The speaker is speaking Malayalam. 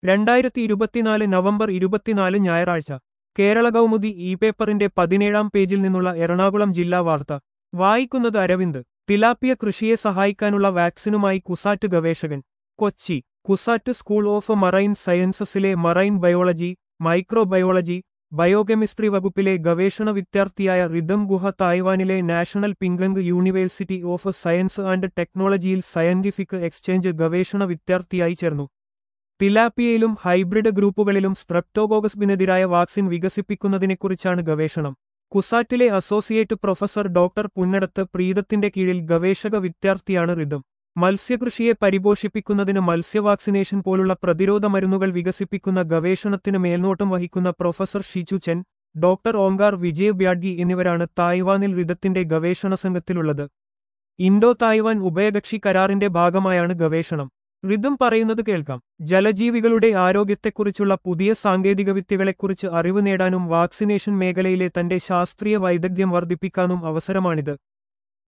രണ്ടായിരത്തി ഇരുപത്തിനാല് നവംബർ ഇരുപത്തിനാല് ഞായറാഴ്ച കേരള കൗമുദി ഇ പേപ്പറിന്റെ പതിനേഴാം പേജിൽ നിന്നുള്ള എറണാകുളം ജില്ലാ വാർത്ത വായിക്കുന്നത് അരവിന്ദ് തിലാപ്പിയ കൃഷിയെ സഹായിക്കാനുള്ള വാക്സിനുമായി കുസാറ്റ് ഗവേഷകൻ Kochi CUSAT school of marine സയൻസസിലെ മറൈൻ ബയോളജി മൈക്രോബയോളജി ബയോകെമിസ്ട്രി വകുപ്പിലെ ഗവേഷണ വിദ്യാർത്ഥിയായ റിദം ഗുഹ തായ്വാനിലെ national Pingtung university of science and ടെക്നോളജിയിൽ സയന്റിഫിക് എക്സ്ചേഞ്ച് ഗവേഷണ വിദ്യാർത്ഥിയായി ചേർന്നു തിലാപ്പിയയിലും ഹൈബ്രിഡ് ഗ്രൂപ്പുകളിലും സ്ട്രെപ്റ്റോകോകസ്ബിനെതിരായ വാക്സിൻ വികസിപ്പിക്കുന്നതിനെക്കുറിച്ചാണ് ഗവേഷണം കുസാറ്റിലെ അസോസിയേറ്റ് പ്രൊഫസർ ഡോക്ടർ പുന്നടത്ത് പ്രീതത്തിന്റെ കീഴിൽ ഗവേഷക വിദ്യാർത്ഥിയാണ് റിതം മത്സ്യകൃഷിയെ പരിപോഷിപ്പിക്കുന്നതിന് മത്സ്യവാക്സിനേഷൻ പോലുള്ള പ്രതിരോധ മരുന്നുകൾ വികസിപ്പിക്കുന്ന ഗവേഷണത്തിന് മേൽനോട്ടം വഹിക്കുന്ന professor Shichu Chen doctor Omkar Vijay Byadgi എന്നിവരാണ് തായ്വാനിൽ റിതത്തിന്റെ ഗവേഷണ സംഘത്തിലുള്ളത് ഇൻഡോ തായ്വാൻ ഉഭയകക്ഷി കരാറിന്റെ ഭാഗമായാണ് ഗവേഷണം റിതം പറയുന്നത് കേൾക്കാം ജലജീവികളുടെ ആരോഗ്യത്തെക്കുറിച്ചുള്ള പുതിയ സാങ്കേതികവിദ്യകളെക്കുറിച്ച് അറിവ് നേടാനും വാക്സിനേഷൻ മേഖലയിലെ തന്റെ ശാസ്ത്രീയ വൈദഗ്ധ്യം വർദ്ധിപ്പിക്കാനും അവസരമാണിത്